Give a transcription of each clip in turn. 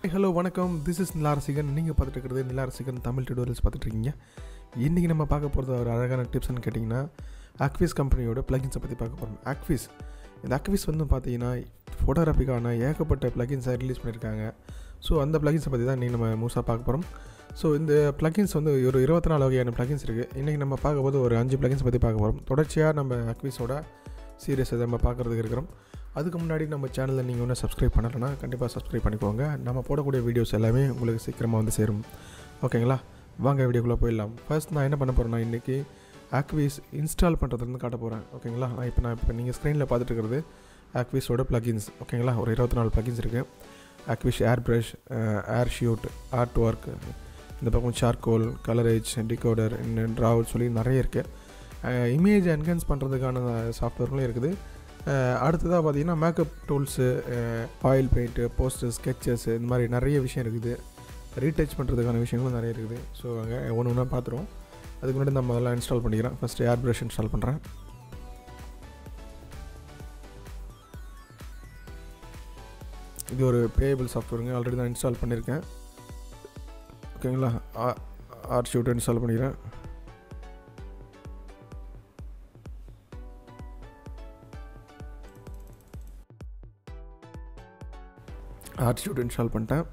hello வணக்கம் this is நிலாரசிகன் நீங்கள் பார்த்துட்டு இருக்கிறது நிலாரசிகன் தமிழ் டியூட்டோரியல்ஸ் பார்த்துட்டு இருக்கீங்க இன்றைக்கி நம்ம பார்க்க போகிறது ஒரு அழகான டிப்ஸ்னு கேட்டிங்கன்னா ஆக்விஸ் கம்பெனியோட ப்ளகின்ஸை பற்றி பார்க்க போகிறோம் ஆக்விஸ் இந்த ஆக்விஸ் வந்து பார்த்தீங்கன்னா ஃபோட்டோகிராஃபிக்கான ஏகப்பட்ட ப்ளகின்ஸை ரிலீஸ் பண்ணியிருக்காங்க ஸோ அந்த ப்ளகின்ஸை பற்றி தான் இன்றைக்கி நம்ம மூசாக பார்க்க போகிறோம் ஸோ இந்த ப்ளகின்ஸ் வந்து ஒரு இருபத்தி நாலு வகையான ப்ளகின்ஸ் இருக்குது இன்றைக்கி நம்ம பார்க்கும்போது ஒரு அஞ்சு ப்ளகின்ஸ் பற்றி பார்க்க போகிறோம் தொடர்ச்சியாக நம்ம ஆக்விஸோட சீரியஸை நம்ம பார்க்குறதுக்கு இருக்கிறோம் அதுக்கு முன்னாடி நம்ம சேனலில் நீங்கள் ஒன்றும் சப்ஸ்கிரைப் பண்ணலைன்னா கண்டிப்பாக சப்ஸ்கிரைப் பண்ணிக்கோங்க நம்ம போடக்கூடிய வீடியோஸ் எல்லாமே உங்களுக்கு சீக்கிரமாக வந்து சேரும் ஓகேங்களா வாங்க வீடியோக்குள்ளே போயிடலாம் ஃபர்ஸ்ட் நான் என்ன பண்ண போகிறேன்னா இன்றைக்கி ஆக்விஸ் இன்ஸ்டால் பண்ணுறதுலேருந்து காட்ட போகிறேன் ஓகேங்களா நான் இப்போ நான் இப்போ நீங்கள் ஸ்க்ரீனில் பார்த்துட்டு இருக்கிறது ஆக்விஸோட ப்ளகின்ஸ் ஓகேங்களா ஒரு இருபத்தி நாலு ப்ளகின்ஸ் இருக்குது Akvis airbrush art suite artwork இந்த பக்கம் சார்கோல் கலரேஜ் டிகோடர் இன்னும் ட்ராவல் சொல்லி நிறைய இருக்குது இமேஜ் என்ஹான்ஸ் பண்ணுறதுக்கான சாஃப்ட்வேர்களும் இருக்குது அடுத்ததாக பார்த்தீங்கன்னா makeup tools oil paint poster sketches இந்த மாதிரி நிறைய விஷயம் இருக்குது ரீடச் பண்ணுறதுக்கான விஷயங்களும் நிறைய இருக்குது ஸோ அங்கே ஒன்று ஒன்றா பார்த்துருவோம் அதுக்கு முன்னாடி நான் முதல்ல இன்ஸ்டால் பண்ணிக்கிறேன் ஃபஸ்ட்டு ஏர் ப்ரஷ் இன்ஸ்டால் பண்ணுறேன் இது ஒரு பேயபிள் சாஃப்ட்வேருங்க ஆல்ரெடி நான் இன்ஸ்டால் பண்ணியிருக்கேன் ஓகேங்களா ஆர்ட் ஷூட் இன்ஸ்டால் பண்ணிக்கிறேன் ஆர்ட் ஷூட் இன்ஸ்டால் பண்ணிட்டேன்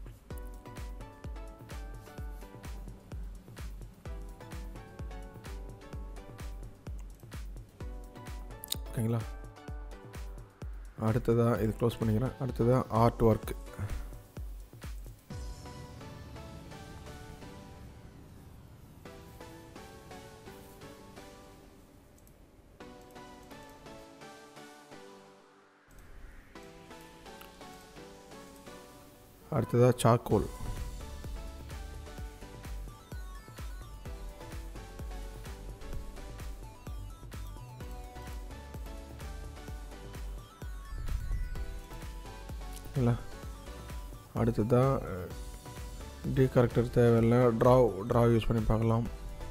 ஓகேங்களா அடுத்ததாக இது க்ளோஸ் பண்ணிக்கிறேன் அடுத்ததாக ஆர்ட் ஒர்க் அடுத்ததாக சாக்கோல் இல்லை அடுத்ததாக டி கரெக்டர் தேவையில்லை ட்ரா ட்ரா யூஸ் பண்ணி பார்க்கலாம்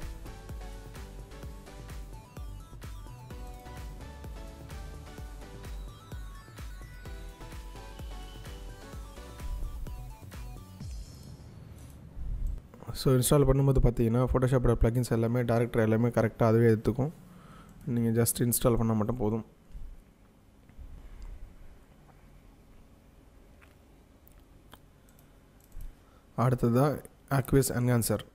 ஸோ இன்ஸ்டால் பண்ணும்போது பார்த்தீங்கன்னா ஃபோட்டோஷாப்போட ப்ளகின்ஸ் எல்லாமே டேரக்டர் எல்லாமே கரெக்டாக அதுவே எடுத்துக்கும் நீங்கள் ஜஸ்ட் இன்ஸ்டால் பண்ணால் மட்டும் போதும் அடுத்ததாக ஆக்விஸ் என்ஹான்சர்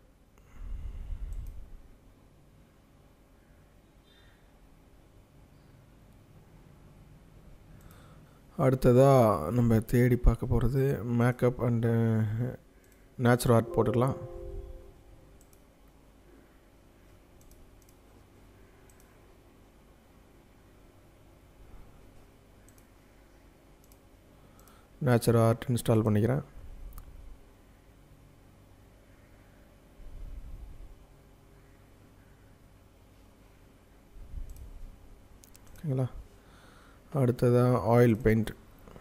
அடுத்ததாக நம்ம தேடி பார்க்க போகிறது மேக்கப் அண்டு நேச்சுரல் ஆர்ட் போட்டுக்கலாம் நேச்சுரல் ஆர்ட் இன்ஸ்டால் பண்ணிக்கிறேன் ஓகேங்களா அடுத்ததாக ஆயில் பெயிண்ட்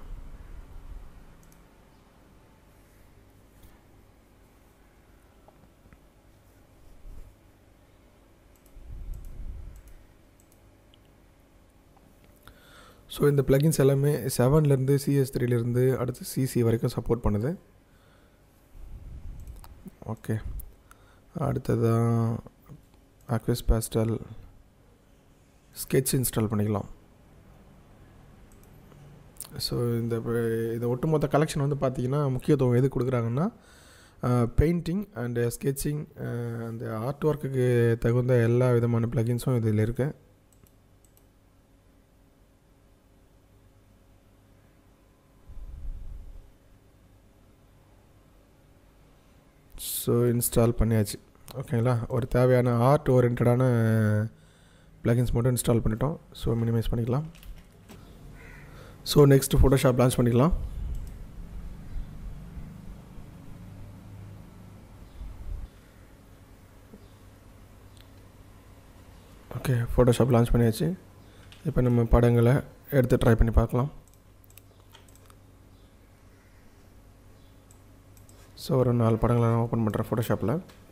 ஸோ இந்த ப்ளகின்ஸ் எல்லாமே செவன்லேருந்து சிஎஸ் த்ரீலேருந்து அடுத்து சிசி வரைக்கும் சப்போர்ட் பண்ணுது ஓகே அடுத்ததாக ஆக்விஸ் பேஸ்டல் ஸ்கெட்ச் இன்ஸ்டால் பண்ணிக்கலாம் ஸோ இந்த இந்த ஒட்டுமொத்த கலெக்ஷன் வந்து பார்த்திங்கன்னா முக்கியத்துவம் எது கொடுக்குறாங்கன்னா பெயிண்டிங் அண்டு ஸ்கெட்சிங் அந்த ஆர்ட் ஒர்க்குக்கு தகுந்த எல்லா விதமான ப்ளகின்ஸும் இதில் இருக்குது ஸோ இன்ஸ்டால் பண்ணியாச்சு ஓகேங்களா ஒரு தேவையான ஆர்ட் ஓரியன்டான ப்ளகின்ஸ் மட்டும் இன்ஸ்டால் பண்ணிட்டோம் ஸோ மினிமைஸ் பண்ணிக்கலாம் ஸோ நெக்ஸ்ட் ஃபோட்டோஷாப் லான்ச் பண்ணிக்கலாம் ஓகே ஃபோட்டோஷாப் லான்ச் பண்ணியாச்சு இப்போ நம்ம படங்களை எடுத்து ட்ரை பண்ணி பார்க்கலாம் ஸோ ஒரு நாலு படங்களை நான் ஓப்பன் பண்ணுறேன் ஃபோட்டோஷாப்பில்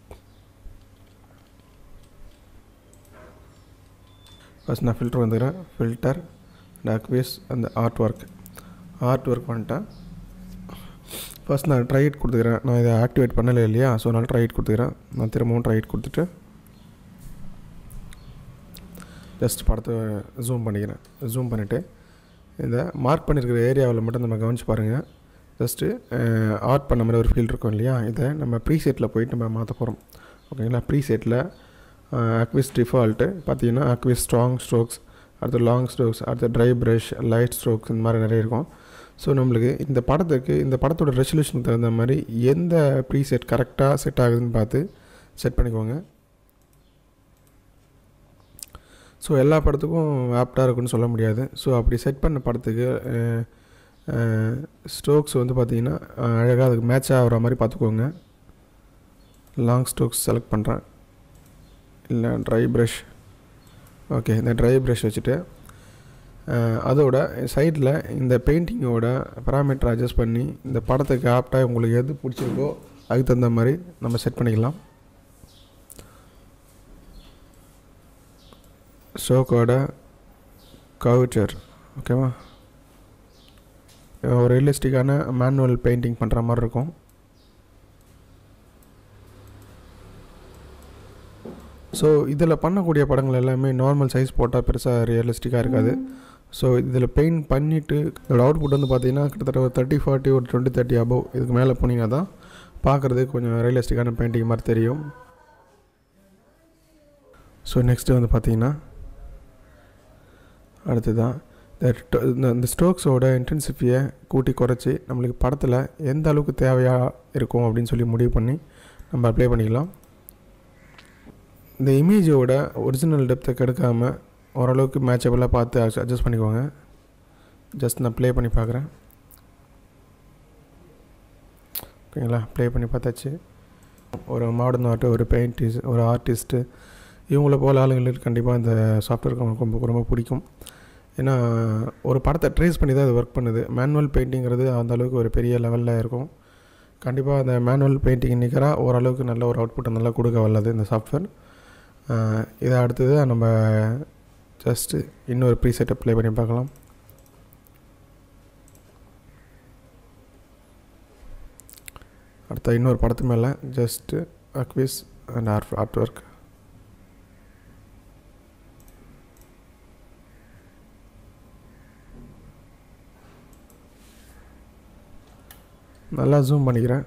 ஃபஸ்ட் நான் ஃபில்டர் வந்துக்கிறேன் ஃபில்டர் அண்ட் அக்வேஸ் அந்த ஆர்ட் ஒர்க் ஆர்ட் ஒர்க் வந்துட்டேன் ஃபர்ஸ்ட் நான் ட்ரை இட் கொடுத்துக்கிறேன் நான் இதை ஆக்டிவேட் பண்ணலை இல்லையா ஸோ நான் ட்ரை இட் கொடுத்துக்கிறேன் நான் திரும்பவும் ட்ரை இட் கொடுத்துட்டு ஜஸ்ட் படத்தை ஜூம் பண்ணிக்கிறேன் ஜூம் பண்ணிவிட்டு இந்த மார்க் பண்ணியிருக்கிற ஏரியாவில் மட்டும் நம்ம கவனிச்சு பாருங்கள் ஜஸ்ட்டு ஆர்ட் பண்ண மாதிரி ஒரு ஃபீல் இருக்கும் இல்லையா இதை நம்ம ப்ரீசெட்டில் போயிட்டு நம்ம மாற்ற போகிறோம் ஓகேங்களா ப்ரீசெட்டில் அக்விஸ் டிஃபால்ட்டு பார்த்தீங்கன்னா அக்விஸ் ஸ்ட்ராங் ஸ்ட்ரோக்ஸ் அடுத்து லாங் ஸ்ட்ரோக்ஸ் அடுத்து ட்ரை ப்ரஷ் லைட் ஸ்ட்ரோக்ஸ் இந்த மாதிரி நிறைய இருக்கும் ஸோ நம்மளுக்கு இந்த படத்துக்கு இந்த படத்தோட ரெசல்யூஷனுக்கு தகுந்த மாதிரி எந்த ப்ரீசெட் கரெக்டாக செட் ஆகுதுன்னு பார்த்து செட் பண்ணிக்கோங்க ஸோ எல்லா படத்துக்கும் ஆப்டாக இருக்குன்னு சொல்ல முடியாது ஸோ அப்படி செட் பண்ண படத்துக்கு ஸ்ட்ரோக்ஸ் வந்து பார்த்திங்கன்னா அழகாக அதுக்கு மேட்ச் ஆகிற மாதிரி பார்த்துக்கோங்க லாங் ஸ்ட்ரோக்ஸ் செலக்ட் பண்ணுறேன் இல்லை ட்ரை ப்ரஷ் ஓகே இந்த ட்ரை ப்ரஷ் வச்சுட்டு அதோட சைடில் இந்த பெயிண்டிங்கோட பேராமீட்டர் அட்ஜஸ்ட் பண்ணி இந்த படத்துக்கு ஆப்டாக உங்களுக்கு எது பிடிச்சிருக்கோ அதுக்கு தகுந்த மாதிரி நம்ம செட் பண்ணிக்கலாம் ஸ்ட்ரோக்கோட கவுச்சர் ஓகேவா ஒரு ரியலிஸ்டிக்கான மேனுவல் பெயிண்டிங் பண்ணுற மாதிரி இருக்கும் ஸோ இதில் பண்ணக்கூடிய படங்கள் எல்லாமே நார்மல் சைஸ் போட்டால் பெருசாக ரியலிஸ்டிக்காக இருக்காது ஸோ இதில் பெயிண்ட் பண்ணிவிட்டு இதோட அவுட்புட் வந்து பார்த்திங்கன்னா கிட்டத்தட்ட ஒரு தேர்ட்டி ஃபார்ட்டி ஒரு டுவெண்ட்டி தேர்ட்டி அபவ் இதுக்கு மேலே போனீங்கன்னா தான் பார்க்குறதுக்கு கொஞ்சம் ரியலிஸ்டிக்கான பெயிண்டிங் மாதிரி தெரியும் ஸோ நெக்ஸ்ட்டு வந்து பார்த்திங்கன்னா அடுத்ததான் இந்த இந்த ஸ்ட்ரோக்ஸோட இன்டென்சிட்டியை கூட்டி குறைச்சி நம்மளுக்கு படத்தில் எந்த அளவுக்கு தேவையாக இருக்கும் அப்படின்னு சொல்லி முடிவு பண்ணி நம்ம அப்ளை பண்ணிக்கலாம் இந்த இமேஜோட ஒரிஜினல் டெப்த்தை கெடுக்காமல் ஓரளவுக்கு மேட்சபிளாக பார்த்து அட்ஜஸ்ட் பண்ணிக்கோங்க ஜஸ்ட் நான் ப்ளே பண்ணி பார்க்குறேன் ஓகேங்களா ப்ளே பண்ணி பார்த்தாச்சு ஒரு மாடர்ன் ஆர்ட்டு ஒரு பெயிண்டிஸ் ஒரு ஆர்டிஸ்ட்டு இவங்கள போல் ஆளுங்களுக்கு கண்டிப்பாக இந்த சாஃப்ட்வேர் ரொம்ப ரொம்ப பிடிக்கும் ஏன்னா ஒரு படத்தை ட்ரேஸ் பண்ணி தான் அது ஒர்க் பண்ணுது மேனுவல் பெயிண்டிங்கிறது அந்த அளவுக்கு ஒரு பெரிய லெவலில் இருக்கும் கண்டிப்பாக அந்த மேனுவல் பெயிண்டிங் நிற்கிறா ஓரளவுக்கு நல்ல ஒரு அவுட்புட்டை நல்லா கொடுக்க வல்லது இந்த சாஃப்ட்வேர் இதை அடுத்தது நம்ம ஜஸ்ட்டு இன்னொரு ப்ரீசெட்டை ப்ளே பண்ணி பார்க்கலாம் அடுத்த இன்னொரு படத்து மேலே just Akvis and art artwork நல்லா ஜூம் பண்ணிக்கிறேன்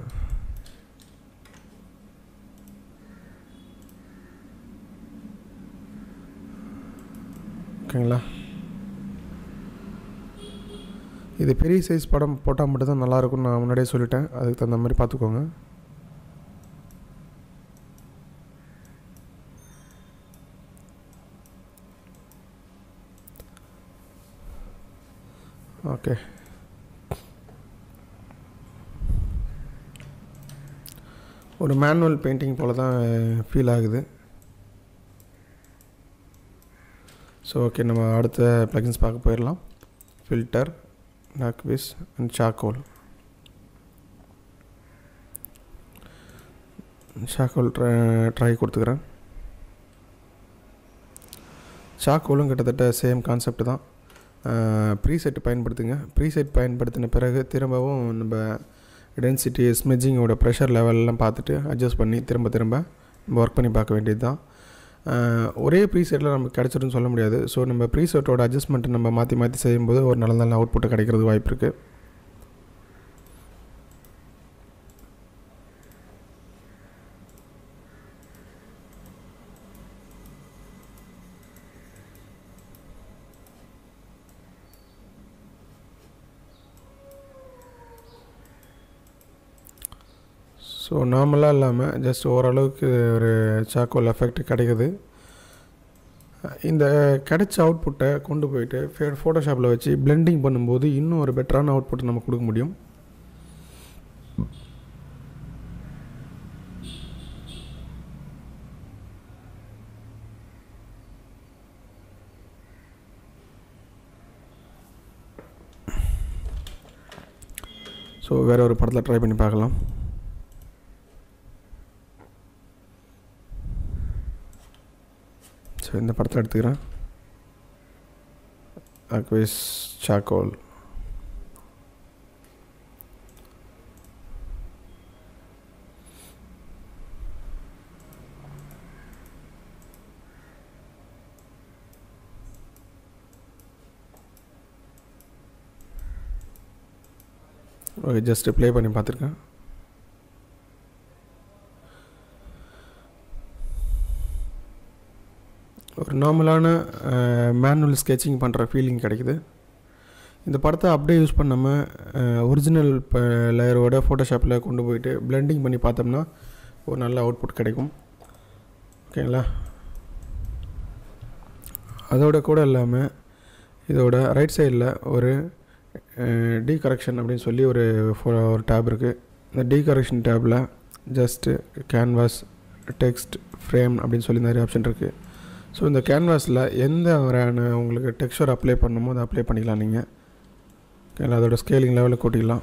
ஓகேங்களா இது பெரிய சைஸ் படம் போட்டால் மட்டும்தான் நல்லாயிருக்கும்னு நான் முன்னாடியே சொல்லிட்டேன் அதுக்கு தகுந்த மாதிரி பார்த்துக்கோங்க ஓகே ஒரு மேனுவல் பெயிண்டிங் போல் தான் ஃபீல் ஆகுது ஸோ ஓகே நம்ம அடுத்த ப்ளகின்ஸ் பார்க்க போயிடலாம் ஃபில்டர் நாக்விஸ் and charcoal charcoal try try கொடுத்துக்கிறேன் சாக்கோலும் கிட்டத்தட்ட சேம் கான்செப்ட் தான் ப்ரீசெட் பயன்படுத்துங்க ப்ரீசெட் பயன்படுத்தின பிறகு திரும்பவும் நம்ம டென்சிட்டி ஸ்மெஜிங்கோட ப்ரெஷர் லெவல்லாம் பார்த்துட்டு அட்ஜஸ்ட் பண்ணி திரும்ப திரும்ப நம்ம ஒர்க் பண்ணி பார்க்க வேண்டியது தான் ஒரே ப்ரீசெட்டில் நமக்கு கிடச்சிருன்னு சொல்ல முடியாது ஸோ நம்ம ப்ரீசெட்டோட அட்ஜஸ்ட்மெண்ட்டை நம்ம மாற்றி மாற்றி செய்யும்போது ஒரு நல்ல நல்ல அவுட்புட்டை கிடைக்கிறது வாய்ப்பு இருக்குது ஸோ நார்மலாக இல்லாமல் ஜஸ்ட் ஓரளவுக்கு ஒரு சாக்கோல் எஃபெக்ட் கிடைக்குது இந்த கிடைச்ச அவுட்புட்டை கொண்டு போயிட்டு ஃபோட்டோஷாப்பில் வச்சு பிளெண்டிங் பண்ணும்போது இன்னும் ஒரு பெட்டரான அவுட்புட்டை நம்ம கொடுக்க முடியும் ஸோ வேறு ஒரு படத்தில் ட்ரை பண்ணி பார்க்கலாம் ஸோ இந்த படத்தில் எடுத்துக்கிறேன் Akvis charcoal okay just play பண்ணி பார்த்துருக்கேன் ஒரு நார்மலான மேனுவல் ஸ்கெட்சிங் பண்ணுற ஃபீலிங் கிடைக்குது இந்த படத்தை அப்படியே யூஸ் பண்ணாமல் ஒரிஜினல் இப்போ லேயரோட ஃபோட்டோஷாப்பில் கொண்டு போயிட்டு பிளெண்டிங் பண்ணி பார்த்தோம்னா ஒரு நல்ல அவுட்புட் கிடைக்கும் ஓகேங்களா அதோட கூட இல்லாமல் இதோட ரைட் சைடில் ஒரு டி கரெக்ஷன் அப்படின்னு சொல்லி ஒரு ஃபோ- ஒரு டேப் இருக்குது இந்த டி கரெக்ஷன் டேப்பில் ஜஸ்ட்டு கேன்வாஸ் டெக்ஸ்ட் ஃப்ரேம் அப்படின்னு சொல்லி நிறைய ஆப்ஷன் இருக்குது ஸோ இந்த கேன்வாஸில் எந்த வகையான உங்களுக்கு டெக்ஸ்சர் அப்ளை பண்ணணுமோ அதை அப்ளை பண்ணிக்கலாம் நீங்கள் ஓகேங்களா அதோட ஸ்கேலிங் லெவலில் கூட்டிக்கலாம்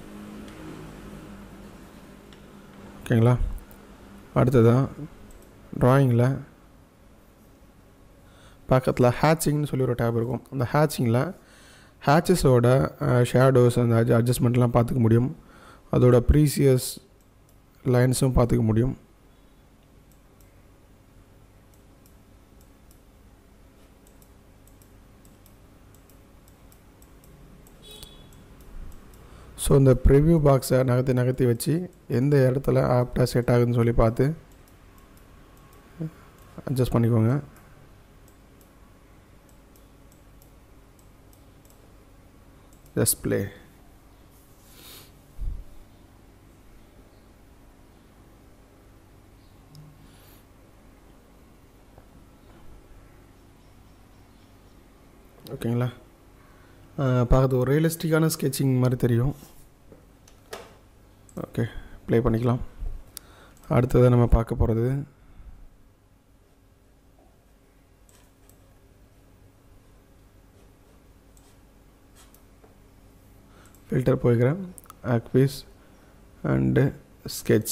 ஓகேங்களா அடுத்ததான் ட்ராயிங்கில் பக்கத்தில் ஹேட்சிங்னு சொல்லி ஒரு டேப் இருக்கும் அந்த ஹேட்சிங்கில் ஹேச்சஸோட ஷேடோஸ் அந்த அட்ஜ அட்ஜஸ்ட்மெண்ட்லாம் பார்த்துக்க முடியும் அதோட ப்ரீசியஸ் லைன்ஸும் பார்த்துக்க முடியும் ஸோ இந்த ப்ரிவ்யூ பாக்ஸை நகர்த்தி நகர்த்தி வச்சு எந்த இடத்துல ஆப்டாக செட் ஆகுதுன்னு சொல்லி பார்த்து அட்ஜஸ்ட் பண்ணிக்கோங்க ஜஸ்ட் ப்ளே ஓகேங்களா பார்க்கறது ஒரு ரியலிஸ்டிக்கான ஸ்கெட்சிங் மாதிரி தெரியும் ஓகே ப்ளே பண்ணிக்கலாம் அடுத்ததை நம்ம பார்க்க போகிறது ஃபில்டர் போய்க்கிறேன் ஆக்விஸ் அண்டு ஸ்கெட்ச்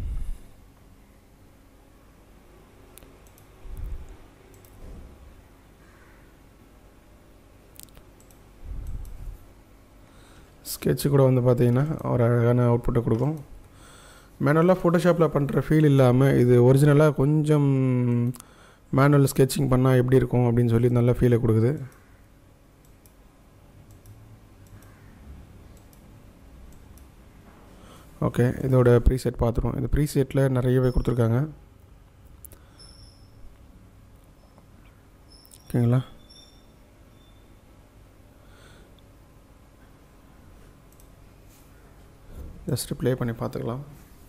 ஸ்கெட்சு கூட வந்து பார்த்தீங்கன்னா ஒரு அழகான அவுட்புட்டை கொடுக்கும் மேனுவலாக ஃபோட்டோஷாப்பில் பண்ணுற ஃபீல் இல்லாமல் இது ஒரிஜினலாக கொஞ்சம் மேனுவல் ஸ்கெட்சிங் பண்ணால் எப்படி இருக்கும் அப்படின்னு சொல்லி நல்ல ஃபீலை கொடுக்குது ஓகே இதோட ப்ரீசெட் பார்த்துருவோம் இந்த ப்ரீசெட்டில் நிறையவே கொடுத்துருக்காங்க ஓகேங்களா ஜஸ்ட்டு ப்ளே பண்ணி பார்த்துக்கலாம்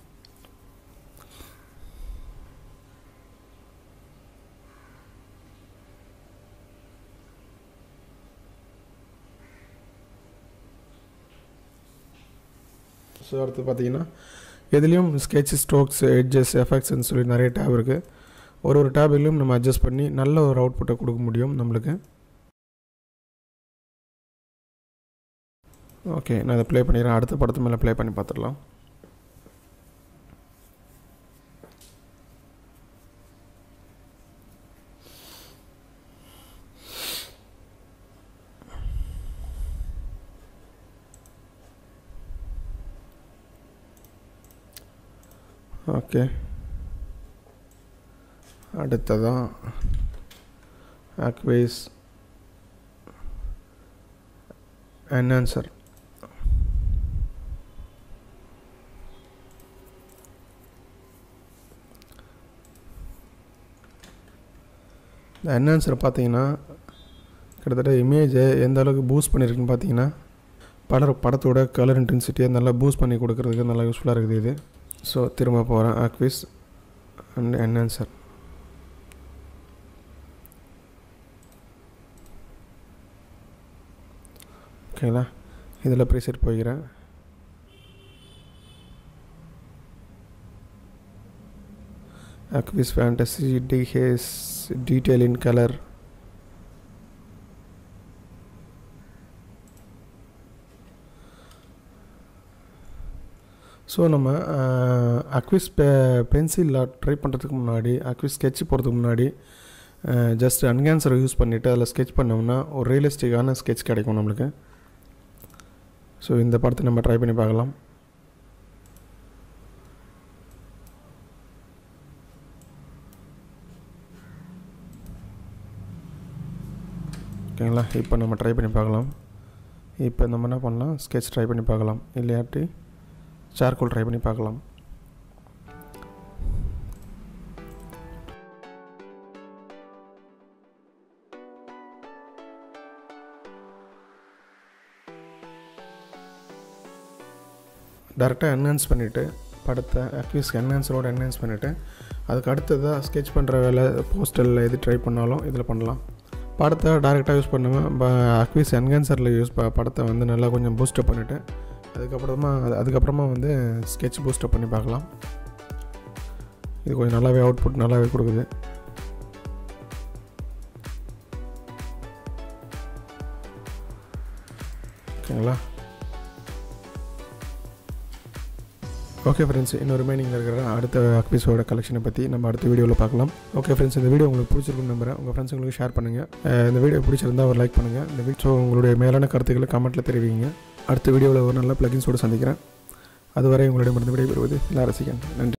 ஸோ அடுத்து பார்த்தீங்கன்னா எதுலேயும் ஸ்கெட்ச் ஸ்ட்ரோக்ஸ் எட்ஜஸ் எஃபெக்ட்ஸ்னு சொல்லி நிறைய டேப் இருக்குது ஒரு ஒரு டேபிலையும் நம்ம அட்ஜஸ்ட் பண்ணி நல்ல ஒரு அவுட்புட்டை கொடுக்க முடியும் நம்மளுக்கு ஓகே நான் இதை ப்ளே பண்ணிடுறேன் அடுத்த படத்து மேலே ப்ளே பண்ணி பார்த்துடலாம் ஓகே அடுத்ததான் ஆக்வேஸ் என்ஹான்சர் இந்த என்ஹான்சர் பார்த்தீங்கன்னா கிட்டத்தட்ட இமேஜை எந்த அளவுக்கு பூஸ்ட் பண்ணியிருக்குன்னு பார்த்தீங்கன்னா படர் படத்தோட கலர் இன்டென்சிட்டியை நல்லா பூஸ்ட் பண்ணி கொடுக்கறதுக்கு நல்லா யூஸ்ஃபுல்லாக இருக்குது இது ஸோ திரும்ப போகிறேன் ஆக்விஸ் அண்ட் என்ஹான்சர் ஓகேங்களா இதில் ப்ரீசெட் போய்க்கிறேன் Aquis Fantasy DHS Detail in Color so நம்ம அக்விஸ் பெ பென்சிலில் ட்ரை பண்ணுறதுக்கு முன்னாடி அக்விஸ் ஸ்கெட்ச் போகிறதுக்கு முன்னாடி ஜஸ்ட் அன்கேன்சரை யூஸ் பண்ணிவிட்டு அதில் ஸ்கெட்ச் பண்ணோம்னா ஒரு ரியலிஸ்டிக்கான ஸ்கெட்ச் கிடைக்கும் நம்மளுக்கு ஸோ இந்த படத்தை நம்ம ட்ரை பண்ணி பார்க்கலாம் ஓகேங்களா இப்போ நம்ம ட்ரை பண்ணி பார்க்கலாம் இப்போ நம்ம என்ன பண்ணலாம் ஸ்கெட்ச் ட்ரை பண்ணி பார்க்கலாம் இல்லையாட்டி சார்கோல் ட்ரை பண்ணி பார்க்கலாம் டேரெக்டாக என்ஹான்ஸ் பண்ணிவிட்டு படத்தை அக்யூஸ் என்ஹான்ஸரோட என்ஹான்ஸ் பண்ணிவிட்டு அதுக்கு அடுத்ததாக ஸ்கெட்ச் பண்ணுற வேலை போஸ்டரில் எது ட்ரை பண்ணாலும் இதில் பண்ணலாம் படத்தை டேரெக்டாக யூஸ் பண்ணுவேன் அக்யூஸ் என்ஹான்சரில் யூஸ் ப படத்தை வந்து நல்லா கொஞ்சம் பூஸ்டப் பண்ணிவிட்டு அதுக்கப்புறமா அது அதுக்கப்புறமா வந்து ஸ்கெட்ச் பூஸ்டப் பண்ணி பார்க்கலாம் இது கொஞ்சம் நல்லாவே அவுட்புட் நல்லாவே கொடுக்குது ஓகேங்களா ஓகே ஃப்ரெண்ட்ஸ் இன்னும் ரிமைனிங்கில் இருக்கிற அடுத்த அக்பீஸோட கலெக்ஷனை பற்றி நம்ம அடுத்த வீடியோவில் பார்க்கலாம் ஓகே ஃப்ரெண்ட்ஸ் இந்த வீடியோ உங்களுக்கு பிடிச்சிருக்குன்னு நம்புறேன் உங்கள் ஃப்ரெண்ட்ஸுங்களுக்கு ஷேர் பண்ணுங்கள் அஹ் இந்த வீடியோ பிடிச்சிருந்தா ஒரு லைக் பண்ணுங்கள் இந்த வீடியோ உங்களுடைய மேலான கருத்துக்களை கமெண்ட்டில் தெரிவிங்க அடுத்த வீடியோவில் ஒரு நல்ல பிளகின்ஸோடு சந்திக்கிறேன் அதுவரை உங்களிடமிருந்து விடைபெறுவது எல்லா ரசிகன் நன்றி